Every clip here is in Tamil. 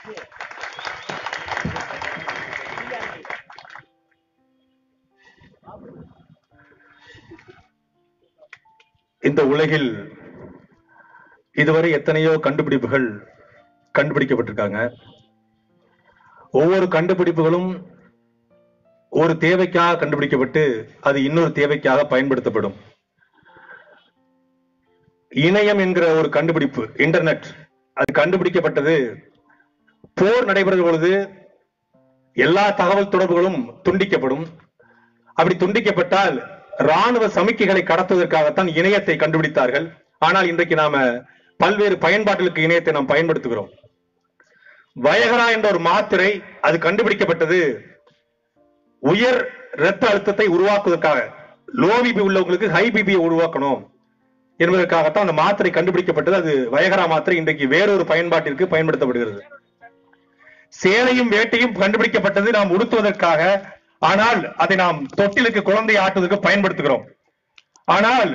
இந்த உலகில் இதுவரை எத்தனையோ கண்டுபிடிப்புகள் கண்டுபிடிக்கப்பட்டிருக்காங்க ஒவ்வொரு கண்டுபிடிப்புகளும் ஒரு தேவைக்காக கண்டுபிடிக்கப்பட்டு அது இன்னொரு தேவைக்காக பயன்படுத்தப்படும் இணையம் என்கிற ஒரு கண்டுபிடிப்பு இன்டர்நெட் அது கண்டுபிடிக்கப்பட்டது போர் நடைபெறும் பொழுது எல்லா தகவல் தொடர்புகளும் துண்டிக்கப்படும் அப்படி துண்டிக்கப்பட்டால் ராணுவ சமிக்கைகளை கடத்துவதற்காகத்தான் இணையத்தை கண்டுபிடித்தார்கள் ஆனால் இன்றைக்கு நாம பல்வேறு பயன்பாட்டுகளுக்கு இணையத்தை நாம் பயன்படுத்துகிறோம் வயகரா என்ற ஒரு மாத்திரை அது கண்டுபிடிக்கப்பட்டது உயர் இரத்த அழுத்தத்தை உருவாக்குவதற்காக லோ பிபி உள்ளவங்களுக்கு ஹை பிபியை உருவாக்கணும் என்பதற்காகத்தான் அந்த மாத்திரை கண்டுபிடிக்கப்பட்டது அது வயகரா மாத்திரை இன்றைக்கு வேறொரு பயன்பாட்டிற்கு பயன்படுத்தப்படுகிறது சேலையும் வேட்டையும் கண்டுபிடிக்கப்பட்டது நாம் உடுத்துவதற்காக ஆனால் அதை நாம் தொட்டிலுக்கு குழந்தை ஆட்டுவதற்கு பயன்படுத்துகிறோம் ஆனால்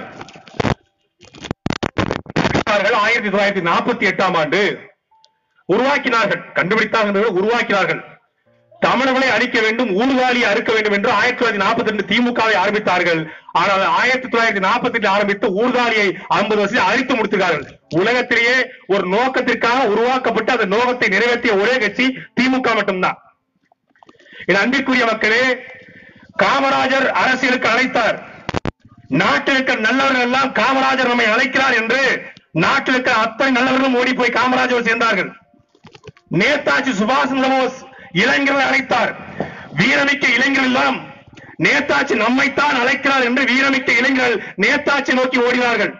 ஆயிரத்தி தொள்ளாயிரத்தி நாற்பத்தி எட்டாம் ஆண்டு உருவாக்கினார்கள் கண்டுபிடித்தார்கள் உருவாக்கினார்கள் தமிழர்களை அழிக்க வேண்டும் ஊர்காலியை அறுக்க வேண்டும் என்று ஆயிரத்தி தொள்ளாயிரத்தி நாற்பத்தி ரெண்டு திமுகவை ஆரம்பித்தார்கள் ஆனால் ஆயிரத்தி தொள்ளாயிரத்தி நாற்பத்தி எட்டு ஆரம்பித்து ஊர்காலியை ஐம்பது வருஷம் அழித்து முடித்தார்கள் உலகத்திலேயே ஒரு நோக்கத்திற்காக உருவாக்கப்பட்டு அந்த நோக்கத்தை நிறைவேற்றிய ஒரே கட்சி திமுக மட்டும்தான் என் அன்பிற்குரிய மக்களே காமராஜர் அரசியலுக்கு அழைத்தார் நாட்டில் இருக்கிற நல்லவர்கள் எல்லாம் காமராஜர் நம்மை அழைக்கிறார் என்று நாட்டில் இருக்கிற அத்தனை நல்லவர்களும் ஓடி போய் காமராஜர் சேர்ந்தார்கள் நேதாஜி சுபாஷ் சந்திர போஸ் இளைஞர்களை அழைத்தார் வீரமிக்க இளைஞர்கள் எல்லாம் நேதாஜி நம்மைத்தான் அழைக்கிறார் என்று வீரமிக்க இளைஞர்கள் நேதாஜி நோக்கி ஓடினார்கள்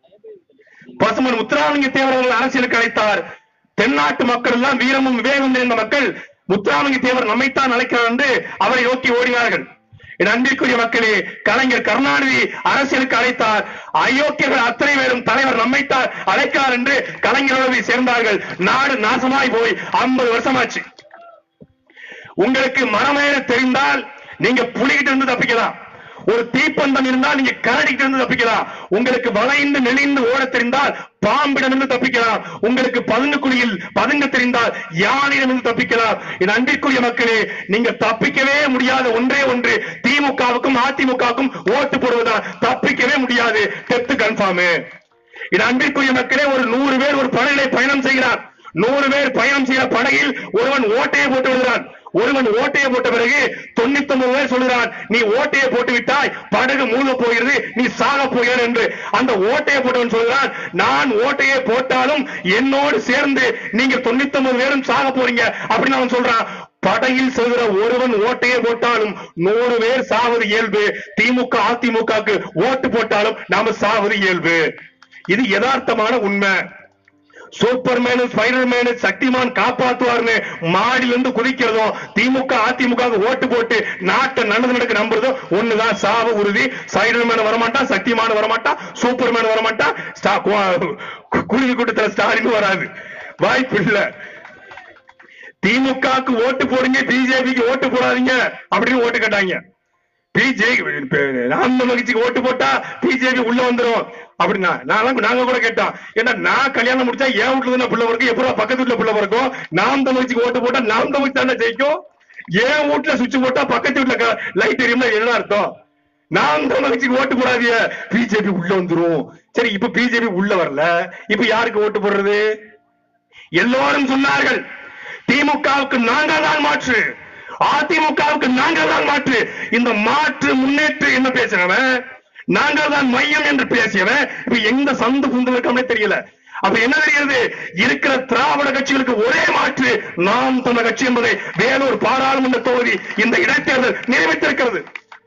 பசுமன் முத்துராமலிங்க தேவர்கள் அரசியலுக்கு அழைத்தார் தென்னாட்டு மக்கள் எல்லாம் வீரமும் விவேகம் நிறைந்த மக்கள் முத்துராமலிங்க தேவர் நம்மைத்தான் அழைக்கிறார் என்று அவரை நோக்கி ஓடினார்கள் என் அன்பிற்குரிய மக்களே கலைஞர் கருணாநிதி அரசியலுக்கு அழைத்தார் அயோக்கியர்கள் அத்தனை பேரும் தலைவர் நம்மைத்தான் அழைக்கிறார் என்று கலைஞரோடு சேர்ந்தார்கள் நாடு நாசமாய் போய் ஐம்பது வருஷமாச்சு உங்களுக்கு மரமேற தெரிந்தால் நீங்க புலிகிட்ட இருந்து தப்பிக்கலாம் ஒரு தீப்பந்தம் இருந்தால் நீங்க கரடிக்கிட்ட இருந்து தப்பிக்கலாம் உங்களுக்கு வளைந்து நெளிந்து ஓட தெரிந்தால் பாம்பிடமிருந்து தப்பிக்கலாம் உங்களுக்கு பதுங்கு குழியில் பதுங்க தெரிந்தால் யானையிடமிருந்து தப்பிக்கலாம் என் அன்பிற்குரிய மக்களே நீங்க தப்பிக்கவே முடியாத ஒன்றே ஒன்று திமுகவுக்கும் அதிமுகவுக்கும் ஓட்டு போடுவதால் தப்பிக்கவே முடியாது டெத்து கன்ஃபார்ம் என் அன்பிற்குரிய மக்களே ஒரு நூறு பேர் ஒரு படகிலே பயணம் செய்கிறார் நூறு பேர் பயணம் செய்கிற படகில் ஒருவன் ஓட்டையை போட்டு விடுகிறான் ஒருவன் ஓட்டையை போட்ட பிறகு தொண்ணூத்தி ஒன்பது பேர் சொல்கிறான் நீ ஓட்டையை போட்டு விட்டாய் படகு மூழ்க போகிறது நீ சாக போகிறார் என்று அந்த ஓட்டையை போட்டவன் சொல்கிறான் நான் ஓட்டையை போட்டாலும் என்னோடு சேர்ந்து நீங்க தொண்ணூத்தி ஒன்பது பேரும் சாக போறீங்க அப்படின்னு அவன் சொல்றான் படகில் செல்கிற ஒருவன் ஓட்டையை போட்டாலும் நூறு பேர் சாவது இயல்பு திமுக அதிமுகவுக்கு ஓட்டு போட்டாலும் நாம சாவது இயல்பு இது யதார்த்தமான உண்மை சூப்பர்மேனு ஸ்பைடர்மேனு சக்திமான் காப்பாத்துவார்னு மாடியில இருந்து குதிக்கிறதும் திமுக அதிமுக வுக்கு ஓட்டு போட்டு நாட்டை நடந்து நடக்க நம்புறதும் ஒண்ணுதான் சாவு உறுதி ஸ்பைடர்மேன் வரமாட்டான் சக்திமான் வரமாட்டான் சூப்பர்மேன் வரமாட்டான் ஸ்டா- கு- குருவி கூட்டத்துல ஸ்டாலின் வராது வாய்ப்பு இல்ல திமுகவுக்கு ஓட்டு போடுங்க பிஜேபிக்கு ஓட்டு போடாதீங்க அப்படின்னு ஓட்டு கேட்டாங்க பிஜேபி நாம் மகிழ்ச்சிக்கு ஓட்டு போட்டா பிஜேபி உள்ள வந்துரும் அப்படின்னா நான் நாங்க கூட கேட்டோம் ஏன்னா நான் கல்யாணம் முடிச்சா என் வீட்டுல தானே பிள்ளை பிறக்கும் எப்பறம் பக்கத்து வீட்டுல பிள்ளை பிறக்கும் நாம் தமிழ்ச்சிக்கு ஓட்டு போட்டா நாம் தமிழ் தானே ஜெயிக்கும் என் வீட்டுல சுவிட்ச் போட்டா பக்கத்து வீட்டுல லைட் எரியும்னா என்ன அர்த்தம் நாம் தமிழ்ச்சிக்கு ஓட்டு போடாதீங்க பிஜேபி உள்ள வந்துரும் சரி இப்ப பிஜேபி உள்ள வரல இப்ப யாருக்கு ஓட்டு போடுறது எல்லோரும் சொன்னார்கள் திமுகவுக்கு நாங்கள் தான் மாற்று அதிமுகவுக்கு நாங்கள் தான் மாற்று இந்த மாற்று முன்னேற்று என்ன பேசினவன் நாங்கள் தான் மையம் என்று பேசியவன் இப்ப எந்த சந்து புந்து இருக்கமே தெரியல அப்ப என்ன தெரிகிறது இருக்கிற திராவிட கட்சிகளுக்கு ஒரே மாற்று நாம் தமிழ் கட்சி என்பதை வேலூர் பாராளுமன்ற தொகுதி இந்த இடைத்தேர்தல் நிறைவேற்றிருக்கிறது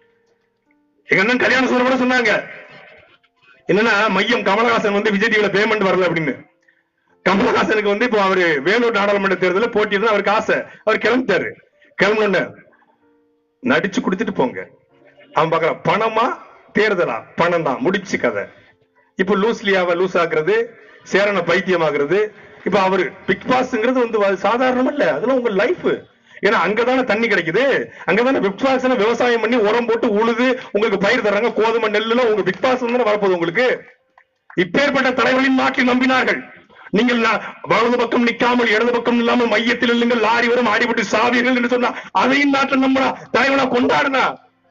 எங்க அண்ணன் கல்யாண சூழல் கூட சொன்னாங்க என்னன்னா மையம் கமலஹாசன் வந்து விஜய் டிவில பேமெண்ட் வரல அப்படின்னு கமலஹாசனுக்கு வந்து இப்போ அவரு வேலூர் நாடாளுமன்ற தேர்தலில் போட்டியிருந்து அவருக்கு ஆசை அவர் கிளம்பிட்டாரு கிளம்பணுன்னு நடிச்சு கொடுத்துட்டு போங்க அவன் பாக்குறான் பணமா தேர்தலா பணம் தான் முடிச்சு கதை இப்போ லூஸ்லியாவை லூஸ் ஆக்குறது சேரனை பைத்தியமாக்குறது இப்ப அவரு பிக் பாஸ்ங்கிறது வந்து அது சாதாரணம் இல்ல அதெல்லாம் உங்க லைஃப் ஏன்னா அங்கதானே தண்ணி கிடைக்குது அங்கதானே பிக் பாஸ் விவசாயம் பண்ணி உரம் போட்டு உழுது உங்களுக்கு பயிர் தர்றாங்க கோதுமை நெல்லுல உங்க பிக் பாஸ் தானே வரப்போகுது உங்களுக்கு இப்பேற்பட்ட தலைவர்களின் நாட்டில் நம்பினார்கள் நீங்கள் நா- வலது பக்கம் நிக்காமல் இடது பக்கம் இல்லாமல் மையத்தில் இல்லுங்கள் லாரி வரும் அடிபட்டு சாவீர்கள் என்று சொன்னா அதையும் நாட்டில் நம்ம தலைவனா கொண்டாடுனா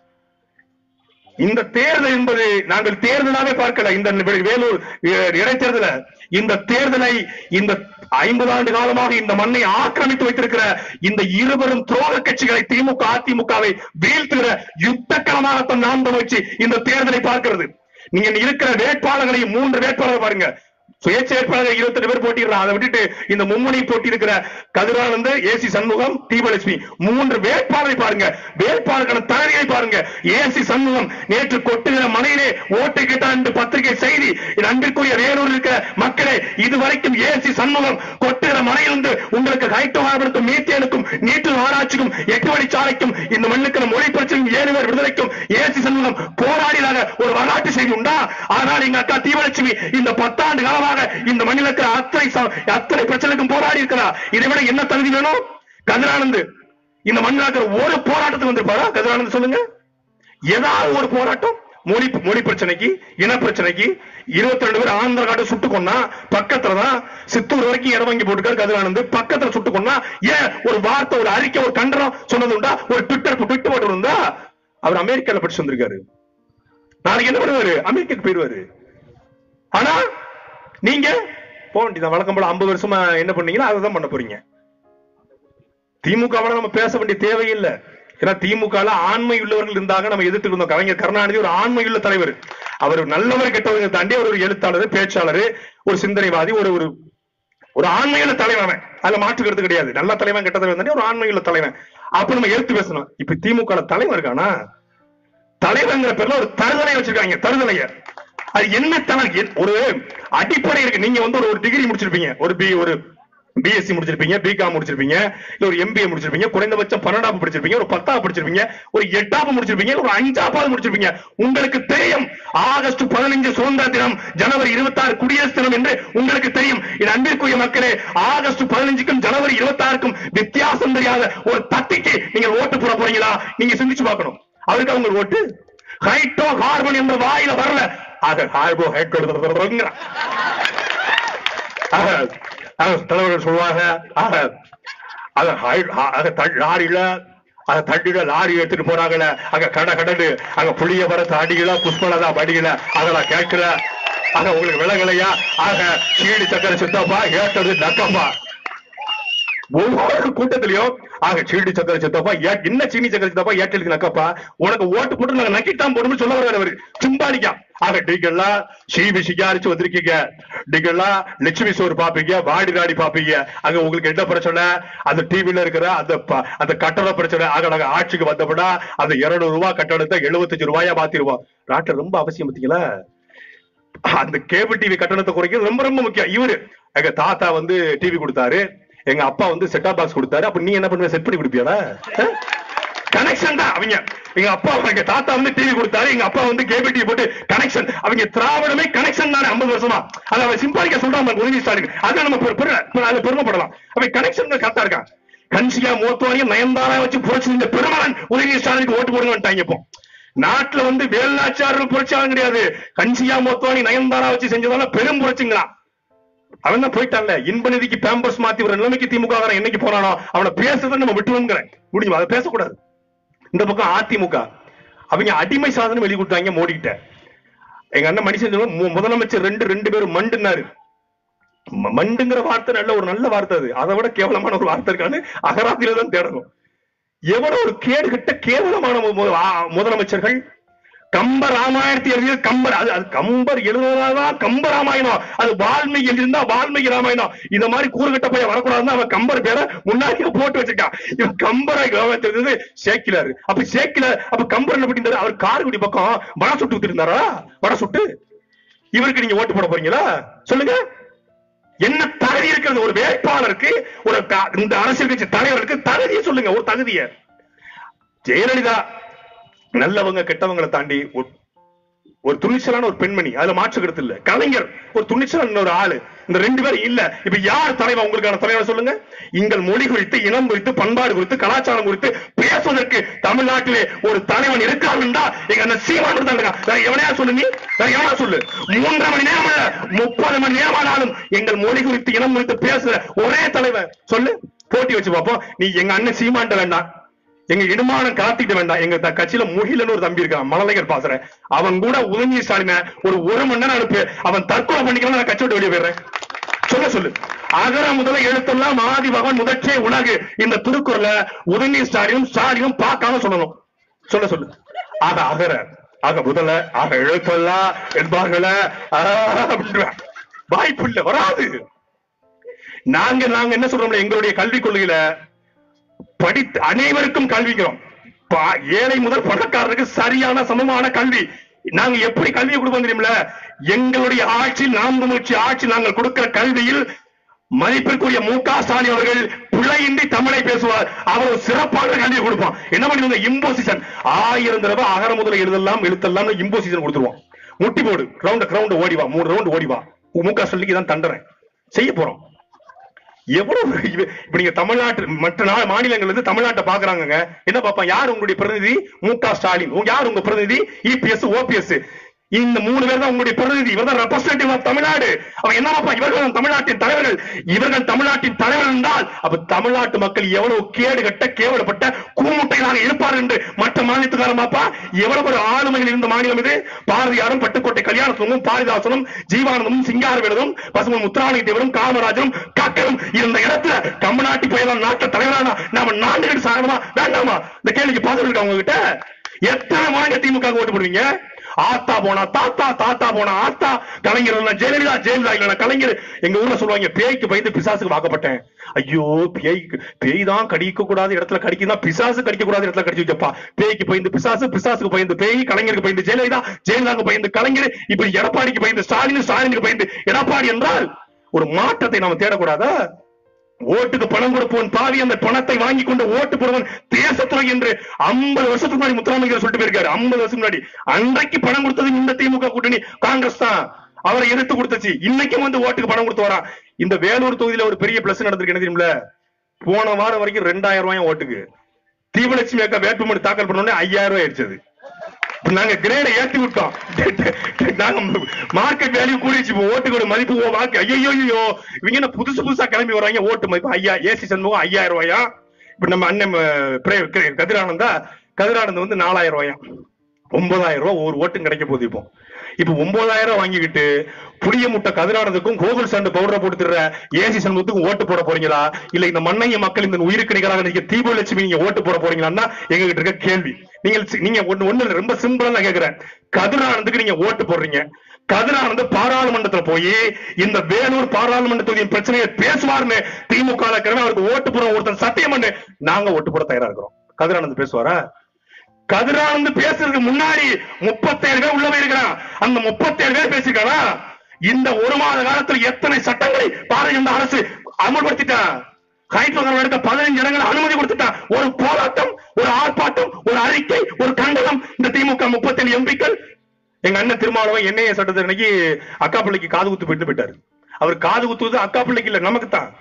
இந்த தேர்தல் என்பது நாங்கள் தேர்தலாவே பார்க்கல இந்த வே- வேலூர் அஹ், இடைத்தேர்தல இந்த தேர்தலை இந்த ஐம்பது ஆண்டு காலமாக இந்த மண்ணை ஆக்கிரமித்து வைத்திருக்கிற இந்த இருவரும் துரோக கட்சிகளை திமுக அதிமுகவை வீழ்த்துகிற யுத்த களமாகத்தான் நாம் வச்சு இந்த தேர்தலை பார்க்கிறது நீங்க இருக்கிற வேட்பாளர்களை மூன்று வேட்பாளர் பாருங்க சுயேட்சை வேட்பாளர் இருபத்தி பேர் போட்டிடுறான் அதை விட்டுட்டு இந்த மும்முனை போட்டி இருக்கிற கதிரானந்து ஏசி சண்முகம் தீபலட்சுமி மூன்று வேட்பாளரை பாருங்க வேட்பாளருக்கான தகுதியை பாருங்க ஏசி சண்முகம் நேற்று கொட்டுகிற மனையிலே ஓட்டு கேட்டான் என்று பத்திரிகை செய்தி என் அன்பிற்குரிய வேலூர் இருக்கிற மக்களே இதுவரைக்கும் ஏசி சண்முகம் கொட்டுகிற மனையிலிருந்து உங்களுக்கு ஹைட்டோகாரத்துக்கும் மீத்தேனுக்கும் நீட்டு ஆராய்ச்சிக்கும் எட்டு வழிச்சாலைக்கும் இந்த மண்ணுக்கு மொழி பிரச்சனைக்கும் ஏழு பேர் விடுதலைக்கும் ஏசி சண்முகம் போராடினாக ஒரு வரலாற்று செய்தி உண்டா ஆனால் எங்க அக்கா தீவலட்சுமி இந்த பத்தாண்டு காலமாக இந்த மண்ணில் இருக்கிற அத்தனை ச- அத்தனை பிரச்சனைக்கும் போராடி இருக்கிறார் இதை விட என்ன தகுதி வேணும் கதிரானந்து இந்த மண்ணில் இருக்கிற ஒரு போராட்டத்துக்கு வந்திருப்பாரா கதிரானந்து சொல்லுங்க ஏதாவது ஒரு போராட்டம் மொழி மொழி பிரச்சனைக்கு இன பிரச்சனைக்கு இருபத்தி ரெண்டு பேர் ஆந்திர காட்டு சுட்டு கொன்னா பக்கத்துல தான் சித்தூர் வரைக்கும் இடம் வாங்கி போட்டுக்காரு கதிரானந்து பக்கத்துல சுட்டு கொன்னா ஏன் ஒரு வார்த்தை ஒரு அறிக்கை ஒரு கண்டனம் சொன்னது உண்டா ஒரு ட்விட்டர் ட்விட் போட்டு இருந்தா அவர் அமெரிக்கால படிச்சு வந்திருக்காரு நாளைக்கு என்ன பண்ணுவாரு அமெரிக்காக்கு போயிருவாரு ஆனா நீங்க போக வேண்டியதான் வழக்கம் போல ஐம்பது வருஷமா என்ன பண்ணீங்களோ அதை தான் பண்ண போறீங்க திமுகவால நம்ம பேச வேண்டிய தேவையில்லை ஏன்னா திமுக ஆண்மை உள்ளவர்கள் இருந்தாங்க நம்ம எதிர்த்து இருந்தோம் கலைஞர் கருணாநிதி ஒரு ஆண்மை உள்ள தலைவர் அவர் நல்லவர் கெட்டவங்க தாண்டி அவர் ஒரு எழுத்தாளர் பேச்சாளர் ஒரு சிந்தனைவாதி ஒரு ஒரு ஒரு ஆண்மையுள்ள தலைவன் அவன். அதுல மாற்றுக்கிறது கிடையாது நல்ல தலைவன் கெட்ட தலைவன் தாண்டி ஒரு ஆண்மையுள்ள தலைவன் அப்ப நம்ம எடுத்து பேசணும் இப்ப திமுக ல தலைவர் இருக்கானா தலைவர்ங்கிற பேர்ல ஒரு தருதலை வச்சிருக்காங்க தருதலைய அது என்ன தலை எ- ஒரு அடிப்படை இருக்கு நீங்க வந்து ஒரு ஒரு டிகிரி முடிச்சிருப்பீங்க ஒரு பி ஒரு பிஎஸ்சி முடிச்சிருப்பீங்க பிகாம் முடிச்சிருப்பீங்க இல்ல ஒரு எம்பிஏ முடிச்சிருப்பீங்க குறைந்தபட்சம் பன்னெண்டாவது படிச்சிருப்பீங்க ஒரு பத்தாவது படிச்சிருப்பீங்க ஒரு எட்டாவது முடிச்சிருப்பீங்க ஒரு அஞ்சாவது முடிச்சிருப்பீங்க உங்களுக்கு தெரியும் ஆகஸ்ட் பதினஞ்சு சுதந்திர தினம் ஜனவரி இருபத்தி ஆறு குடியரசு தினம் என்று உங்களுக்கு தெரியும் என் அன்பிற்குரிய மக்களே ஆகஸ்ட் பதினஞ்சுக்கும் ஜனவரி இருபத்தி ஆறுக்கும் வித்தியாசம் தெரியாத ஒரு தட்டிக்கு நீங்க ஓட்டு போட போறீங்களா நீங்க சிந்திச்சு பார்க்கணும் அவருக்கு அவங்க ஓட்டு ஹைட்டோ கார்பன் என்ற வாயில வரல ஆக கார்போ ஹைட்ரோ ஆக, ஆக தலைவர்கள் சொல்லுவாங்க ஆக அத ஹை- ஆ- அத த- லாரியில அத தட்டில லாரி எடுத்துட்டு போறாங்கல்ல அங்க கட கடன்னு அங்க புளிய வர தாடிகளா புஷ்பலதா படிக்கல அதெல்லாம் கேட்கல ஆக உங்களுக்கு விலகலையா ஆக சீடி சக்கரை சித்தப்பா ஏட்டது நக்கம்பா ஒவ்வொரு கூட்டத்திலையும் ஆக சீடி சக்கரை சித்தப்பா ஏ- என்ன சீனி சக்கரை சித்தப்பா ஏட்டலுக்கு நக்கப்பா உனக்கு ஓட்டு போட்டு நாங்க நக்கிட்டான் போடணும்னு சொல்ல வர்றாரு அவரு சிம்பாலிக்கா ஆக நீங்கெல்லாம் சீவி சிகாரிச்சு வந்திருக்கீங்க நீங்கெல்லாம் லட்சுமி சோறு பாப்பீங்க வாடி நாடி பாப்பீங்க அங்க உங்களுக்கு என்ன பிரச்சனை அந்த டிவில இருக்கிற அந்த ப- அந்த கட்டண பிரச்சனை ஆக நாங்க ஆட்சிக்கு வந்தப்படா அந்த இருநூறு ரூபாய் கட்டணத்தை எழுபத்தஞ்சு ரூபாயா மாத்திருவோம் நாட்டுல ரொம்ப அவசியம் பாத்தீங்களா அந்த கேபிள் டிவி கட்டணத்தை குறைக்கிறது ரொம்ப ரொம்ப முக்கியம் இவரு எங்க தாத்தா வந்து டிவி கொடுத்தாரு எங்க அப்பா வந்து செட்டா பாக்ஸ் கொடுத்தாரு அப்ப நீ என்ன பண்ணுவ செட் பண்ணி கொடுப்பியாடா கனெக்ஷன் தான் அவங்க எங்க அப்பா எங்க தாத்தா வந்து டிவி கொடுத்தாரு எங்க அப்பா வந்து கேபிள் டிவி போட்டு கனெக்ஷன் அவங்க திராவிடமே கனெக்ஷன் தானே ஐம்பது வருஷமா அதை அவன் சிம்பாலிக்க சொல்றான் உதவி ஸ்டாலின் அதை நம்ம பெரு- பெரு- அதை பெருமைப்படலாம் அவன் கனெக்ஷன் கரெக்டா இருக்கான் கன்சியா மூத்தவரையும் நயன்தாரா வச்சு புரட்சி இந்த பெருமகன் உதயநிதி ஸ்டாலினுக்கு ஓட்டு போடுங்கன்ட்டாங்க இப்போ நாட்டுல வந்து வேலாச்சாரர்கள் புரட்சியாளர் கிடையாது கன்சியா மோத்வானி நயன்தாரா வச்சு செஞ்சதால பெரும் புரட்சிங்களாம் அவன் தான் போயிட்டான்ல இன்ப நிதிக்கு பேம்பர்ஸ் மாத்தி ஒரு நிலைமைக்கு திமுக காரன் என்னைக்கு போனானோ அவனை பேசுறதை நம்ம விட்டுருங்கிறேன் முடியும் அதை பேசக்கூடாது இந்த பக்கம் அதிமுக அவங்க அடிமை சாதனம் வெளி கொடுத்தாங்க மோடி கிட்ட எங்க அண்ணன் மனுஷன் சொல்லுவான், மு- முதலமைச்சர் ரெண்டு ரெண்டு பேரும் மண்டுனாரு ம- மண்டுங்கிற வார்த்தை நல்ல ஒரு நல்ல வார்த்தை அது அதை விட கேவலமான ஒரு வார்த்தை இருக்கான்னு அகராத்தில தான் தேடணும் எவ்வளவு ஒரு கேடு கட்ட கேவலமான மு- மு- ஆ- முதலமைச்சர்கள் கம்பர் ராமாயணத்தை எழுதிய கம்பர் அது அது கம்பர் எழுதுனதான் கம்ப ராமாயணம் அது வால்மீகி எழுதியிருந்தா வால்மீகி ராமாயணம் இந்த மாதிரி கூறுகட்ட பையன் வரக்கூடாதுன்னு அவன் கம்பர் பேரை முன்னாடியே போட்டு வச்சிருக்கான் இவன் கம்பரை ராமாயணத்தை எழுதுறது சேக்கிலாரு அப்ப சேக்கிலார் அப்ப கம்பர் என்ன பண்ணிருந்தாரு அவர் காரைக்குடி பக்கம் வட சுட்டு வித்துட்டு இருந்தாரா வட சுட்டு இவருக்கு நீங்க ஓட்டு போட போறீங்களா சொல்லுங்க என்ன தகுதி இருக்கிறது ஒரு வேட்பாளருக்கு ஒரு க- இந்த அரசியல் கட்சி தலைவருக்கு தகுதியை சொல்லுங்க ஒரு தகுதியை ஜெயலலிதா நல்லவங்க கெட்டவங்களை தாண்டி ஒ- ஒரு துணிச்சலான ஒரு பெண்மணி அதுல மாற்று கருத்து இல்ல கலைஞர் ஒரு துணிச்சலான ஒரு ஆளு இந்த ரெண்டு பேரும் இல்ல இப்ப யார் தலைவர் உங்களுக்கான தலைவர் சொல்லுங்க எங்கள் மொழி குறித்து இனம் குறித்து பண்பாடு குறித்து கலாச்சாரம் குறித்து பேசுவதற்கு தமிழ்நாட்டிலே ஒரு தலைவன் இருக்கான் என்றா எங்க அந்த சீமான் தான் இருக்கான் வேற எவனையா சொல்லு நீ வேற எவனா சொல்லு மூன்றரை மணி நேரம் இல்ல, முப்பது மணி நேரம் ஆனாலும் எங்கள் மொழி குறித்து இனம் குறித்து பேசுற ஒரே தலைவர் சொல்லு போட்டி வச்சு பார்ப்போம் நீ எங்க அண்ணன் சீமான்ட்ட வேண்டாம் எங்க இடுமானம் காத்திட்டு வேண்டாம் எங்க த- கட்சியில முகிலன்னு ஒரு தம்பி இருக்கான் மழலையர் பாசுறேன் அவன் கூட உதவி ஸ்டாலின ஒரு ஒரு மணி நேரம் அனுப்பு அவன் தற்கொலை பண்ணிக்கலாம் நான் கட்சி விட்டு வெளியே போயிடுறேன் சொல்ல சொல்லு அகர முதல எழுத்தெல்லாம் ஆதி பகவான் முதற்றே உலகு இந்த திருக்குறள உதவி ஸ்டாலினும் ஸ்டாலினும் பார்க்காம சொல்லணும் சொல்ல சொல்லு ஆக அகர ஆக முதல ஆக எழுத்தெல்லாம் என்பார்கள வாய்ப்பு இல்ல வராது நாங்க நாங்க என்ன சொல்றோம்ல எங்களுடைய கல்விக் கொள்கையில படித்து அனைவருக்கும் கல்விக்கிறோம் பா- ஏழை முதல் பணக்காரருக்கு சரியான சமமான கல்வி நாங்க எப்படி கல்வியை கொடுப்போம் தெரியுமில எங்களுடைய ஆட்சி நாம் தமிழ்ச்சி ஆட்சி நாங்கள் கொடுக்கிற கல்வியில் மதிப்பிற்குரிய மு க ஸ்டாலின் அவர்கள் பிழையின்றி தமிழை பேசுவார் அவர் ஒரு சிறப்பான கல்வியை கொடுப்பான் என்ன பண்ணுவாங்க இம்போசிஷன் ஆயிரம் தடவை அகர முதல எழுதலாம் எழுத்தெல்லாம் இம்போசிஷன் கொடுத்துருவோம் முட்டி போடு ரவுண்ட் கிரவுண்ட் ஓடிவா மூணு ரவுண்ட் ஓடிவா மு க ஸ்டாலினுக்கு தான் தண்டறேன் செய்ய போறோம் எவ்வளவு இவ- இப்ப நீங்க தமிழ்நாட்டு மற்ற நா- மாநிலங்கள்ல இருந்து தமிழ்நாட்டை பாக்குறாங்கங்க என்ன பாப்பான் யார் உங்களுடைய பிரதிநிதி மு க ஸ்டாலின் உங்க- யார் உங்க பிரதிநிதி இபிஎஸ் ஓபிஎஸ் இந்த மூணு பேர் தான் உங்களுடைய பிரதிநிதி இவர் தான் ரெப்ரஸன்டேட்டிவ் ஆஃப் தமிழ்நாடு அவன் என்ன பாப்பா இவர்கள் தான் தமிழ்நாட்டின் தலைவர்கள் இவர்கள் தமிழ்நாட்டின் தலைவர் என்றால் அப்ப தமிழ்நாட்டு மக்கள் எவ்வளவு கேடு கட்ட கேவலப்பட்ட கூமுட்டைகளாக இருப்பார்கள் என்று மற்ற மாநிலத்துக்காரன் பாப்பா எவ்வளவு ஒரு ஆளுமையில் இருந்த மாநிலம் இது பாரதியாரும் பட்டுக்கோட்டை கல்யாணசுவமும் பாரதிதாசனும் ஜீவானந்தமும் சிங்காரவேலரும் பசுமன் முத்துராமலிங்க தேவரும் காமராஜரும் காக்கரும் இருந்த இடத்துல கம்மநாட்டி பயலாம் நாட்டு தலைவரானா நாம நான்கு சாகணுமா வேண்டாமா இந்த கேள்விக்கு பதில் இருக்கா உங்ககிட்ட எத்தனை வாங்க திமுக ஓட்டு போடுவீங்க ஆத்தா போனா தாத்தா தாத்தா போனா ஆத்தா கலைஞர் இல்லைன்னா ஜெயலலிதா ஜெயலலிதா இல்லைன்னா கலைஞர் எங்க ஊர்ல சொல்லுவாங்க பேய்க்கு பயந்து பிசாசுக்கு வாக்கப்பட்டேன் ஐயோ பேய்க்கு பேய் தான் கடிக்க கூடாத இடத்துல கடிக்குதா பிசாசு கடிக்க கூடாத இடத்துல கடிச்சு வச்சப்பா பேய்க்கு பயந்து பிசாசு பிசாசுக்கு பயந்து பேய் கலைஞருக்கு பயந்து ஜெயலலிதா ஜெயலலிதாக்கு பயந்து கலைஞர் இப்படி எடப்பாடிக்கு பயந்து ஸ்டாலின் ஸ்டாலினுக்கு பயந்து எடப்பாடி என்றால் ஒரு மாற்றத்தை நாம தேடக்கூடாதா ஓட்டுக்கு பணம் கொடுப்பவன் பாவி அந்த பணத்தை வாங்கி கொண்டு ஓட்டு போடுவன் தேசத்துறை என்று 50 வருஷத்துக்கு முன்னாடி முத்துராமலிங்கர் சொல்லிட்டு போயிருக்காரு 50 வருஷம் முன்னாடி அன்றைக்கு பணம் கொடுத்தது இந்த திமுக கூட்டணி காங்கிரஸ் தான் அவரை எதிர்த்து கொடுத்துச்சு இன்னைக்கும் வந்து ஓட்டுக்கு பணம் கொடுத்து வரான் இந்த வேலூர் தொகுதியில ஒரு பெரிய பிளஸ் நடந்திருக்கு என்ன தெரியுமில போன வாரம் வரைக்கும் ரெண்டாயிரம் ரூபாய் ஓட்டுக்கு தீபலட்சுமி அக்கா வேட்புமனு தாக்கல் பண்ண உடனே ஐயாயிரம் ரூபாய் ஆயிடுச்சு அது. இப்ப நாங்க கிரேட ஏத்தி விட்டோம் நாங்க மார்க்கெட் வேல்யூ கூடிச்சு இப்போ ஓட்டுக்கு ஒரு மதிப்பு ஓ வாக்கு ஐயோ ஐயோ இவங்க என்ன புதுசு புதுசா கிளம்பி வராங்க ஓட்டு மதிப்பு ஐயா ஏசி சண்முகம் ஐயாயிரம் ரூபாயா இப்ப நம்ம அண்ணன் அஹ், பிரே- கே- கதிரானந்தா கதிரானந்த் வந்து நாலாயிரம் ரூபாயா ஒன்பதாயிரம் ரூபாய் ஒரு ஓட்டும் கிடைக்க போகுது இப்போ இப்ப ஒன்பதாயிரம் ரூபாய் வாங்கிக்கிட்டு புளிய முட்டை கதிரானதுக்கும் கோகுல் சாண்டு பவுடரை போட்டு தர்ற ஏசி சண்முகத்துக்கும் ஓட்டு போட போறீங்களா இல்ல இந்த மண்ணைய மக்கள் இந்த உயிருக்கு நிகராக நீங்க தீபலட்சுமி நீங்க ஓட்டு போட போறீங்களான்னா எங்க கிட்ட இருக்க கேள்வி நீங்க சி- நீங்க ஒண்ணு ஒண்ணு இல்ல, ரொம்ப சிம்பிளா நான் கேக்குறேன் கதிரானந்துக்கு நீங்க ஓட்டு போடுறீங்க கதிரானந்து பாராளுமன்றத்துல போய் இந்த வேலூர் பாராளுமன்ற தொகுதியின் பிரச்சனையை பேசுவார்னு திமுக ல இருக்கிறவன் அவருக்கு ஓட்டு போட ஒருத்தன் சத்தியம் பண்ணு நாங்க ஓட்டு போட தயாரா இருக்கிறோம் கதிரானந்து பேசுவாரா கதிரானந்து பேசுறதுக்கு முன்னாடி முப்பத்தேழு பேர் உள்ள போயிருக்கிறான் அந்த முப்பத்தேழு பேர் பேசிருக்கானா இந்த ஒரு மாத காலத்தில் எத்தனை சட்டங்களை பாரதிய ஜனதா அரசு அமல்படுத்திட்டான் ஹைட்ரோகார்பன் எடுக்க பதினஞ்சு இடங்கள் அனுமதி கொடுத்துட்டான் ஒரு போராட்டம் ஒரு ஆர்ப்பாட்டம் ஒரு அறிக்கை ஒரு கண்டனம் இந்த திமுக முப்பத்தேழு எம்பிக்கள் எங்க அண்ணன் திருமாவளவன் என்ஐஏ சட்டத்தை அன்னைக்கு அக்கா பிள்ளைக்கு காது குத்து போயிட்டு போயிட்டாரு அவர் காது குத்துவது அக்கா பிள்ளைக்கு இல்ல நமக்கு தான்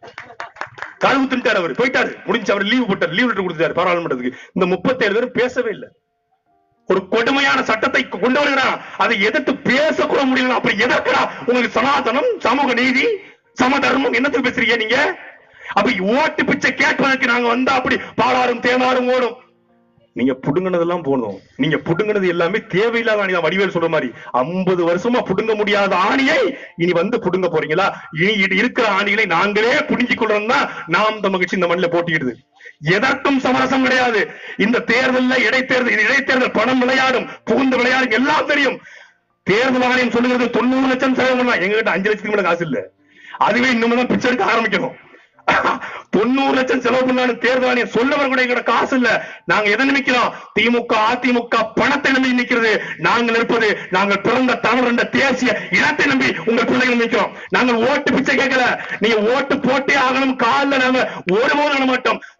காது குத்துட்டாரு அவர் போயிட்டாரு முடிஞ்சு அவர் லீவ் போட்டார் லீவ் லெட்டர் கொடுத்தாரு பாராளுமன்றத்துக்கு இந்த முப்பத்தேழு பேரும் பேசவே இல்லை ஒரு கொடுமையான சட்டத்தை கொண்டு வருகிறான் அதை எதிர்த்து பேசக்கூட முடியல அப்படி எதற்கடா உங்களுக்கு சனாதனம் சமூக நீதி சமதர்மம் என்னத்துக்கு பேசுறீங்க நீங்க அப்ப ஓட்டு பிச்சை கேட்பதற்கு நாங்க வந்தா அப்படி பாலாரும் தேனாரும் ஓடும் நீங்க புடுங்கினதெல்லாம் போதும் நீங்க புடுங்கினது எல்லாமே தேவையில்லாத ஆணி தான் வடிவேல் சொல்ற மாதிரி 50 வருஷமா புடுங்க முடியாத ஆணியை இனி வந்து புடுங்க போறீங்களா இனி இது இருக்கிற ஆணிகளை நாங்களே புடுங்கிக் கொள்ளணும் தான் நாம் இந்த மகிழ்ச்சி இந்த மண்ணில போட்டியிடுது எதற்கும் சமரசம் கிடையாது இந்த தேர்தல்ல இடைத்தேர்தல் இது இடைத்தேர்தல் பணம் விளையாடும் புகுந்து விளையாடும் எல்லாம் தெரியும் தேர்தல் ஆணையம் சொல்லுகிறது தொண்ணூறு லட்சம் செலவு பண்ணலாம் எங்க கிட்ட அஞ்சு லட்சத்துக்கு மேல காசு இல்ல அதுவே இன்னும் தான் பிச்சை எடுக்க ஆரம்பிக்கணும் தொண்ணூறு லட்சம் செலவு பண்ணாலும் தேர்தல் ஆணையம் சொல்லவர் கூட எங்கட காசு இல்ல நாங்க எதை நினைக்கிறோம் திமுக அதிமுக பணத்தை நம்பி நிற்கிறது நாங்கள் இருப்பது நாங்கள் பிறந்த தமிழ் என்ற தேசிய இனத்தை நம்பி உங்கள் பிள்ளைகள் நிற்கிறோம் நாங்கள் ஓட்டு பிச்சை கேட்கல நீங்க ஓட்டு போட்டே ஆகணும் காலில் நாங்க ஒருபோதும் விட மாட்டோம்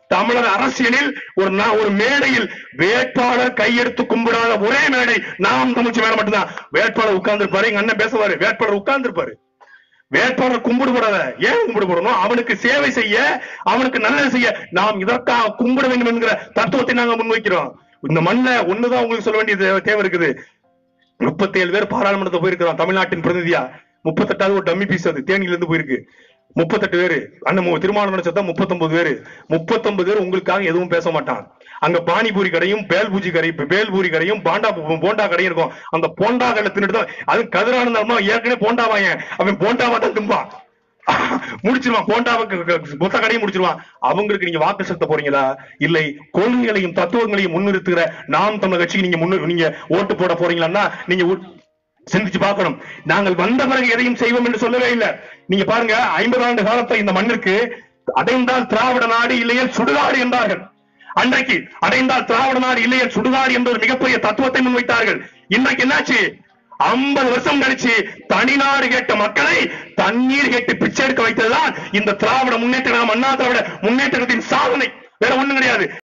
தமிழர் அரசியலில் ஒரு நா- ஒரு மேடையில் வேட்பாளர் கையெடுத்து கும்பிடாத ஒரே மேடை நாம் தமிழ்ச்சி மேடை மட்டும்தான் வேட்பாளர் உட்கார்ந்து இருப்பாரு எங்க அண்ணன் பேசுவாரு வேட்பாளர் உட்கார்ந்து இருப்பாரு வேட்பாளர் கும்பிடுபடாத ஏன் கும்பிடுபடணும் அவனுக்கு சேவை செய்ய அவனுக்கு நல்லது செய்ய நாம் இதற்காக கும்பிட வேண்டும் என்கிற தத்துவத்தை நாங்க முன்வைக்கிறோம் இந்த மண்ணில ஒண்ணுதான் உங்களுக்கு சொல்ல வேண்டிய தே- தேவை இருக்குது முப்பத்தி ஏழு பேர் பாராளுமன்றத்தை போயிருக்கிறோம் தமிழ்நாட்டின் பிரதிநிதியா முப்பத்தெட்டாவது ஒரு டம்மி பீஸ் அது தேனியில இருந்து போயிருக்கு முப்பத்தெட்டு பேரு அண்ணன் மு- திருமணம் நினைச்சதா முப்பத்தொன்பது பேரு முப்பத்தொன்பது பேர் உங்களுக்காக எதுவும் பேச மாட்டான் அங்க பானிபூரி கடையும் பேல்பூஜி கடை பேல்பூரி கடையும் பாண்டா போண்டா கடையும் இருக்கும் அந்த போண்டா கடை தின்னுட்டு தான் அது கதிரானந்தமா ஏற்கனவே போண்டா வாயன் அவன் போண்டா மட்டும் திம்பான் முடிச்சிருவான் போண்டாவுக்கு மொத்த கடையும் முடிச்சிருவான் அவங்களுக்கு நீங்க வாக்கு செலுத்த போறீங்களா இல்லை கொள்கைகளையும் தத்துவங்களையும் முன்னிறுத்துகிற நாம் தமிழ் கட்சிக்கு நீங்க முன்னு நீங்க ஓட்டு போட போறீங்களா நீங்க உ- சிந்திச்சு பார்க்கணும் நாங்கள் வந்த பிறகு எதையும் செய்வோம் என்று சொல்லவே இல்லை நீங்க பாருங்க ஐம்பது ஆண்டு காலத்தை இந்த மண்ணிற்கு அடைந்தால் திராவிட நாடு இல்லையே சுடுகாடு என்றார்கள் அன்றைக்கு அடைந்தால் திராவிட நாடு இல்லையே சுடுகாடு என்ற ஒரு மிகப்பெரிய தத்துவத்தை முன்வைத்தார்கள் இன்றைக்கு என்னாச்சு ஐம்பது வருஷம் கழிச்சு தனிநாடு கேட்ட மக்களை தண்ணீர் கேட்டு பிச்சை எடுக்க வைத்ததுதான் இந்த திராவிட முன்னேற்ற அண்ணா திராவிட முன்னேற்றத்தின் சாதனை வேற ஒண்ணும் கிடையாது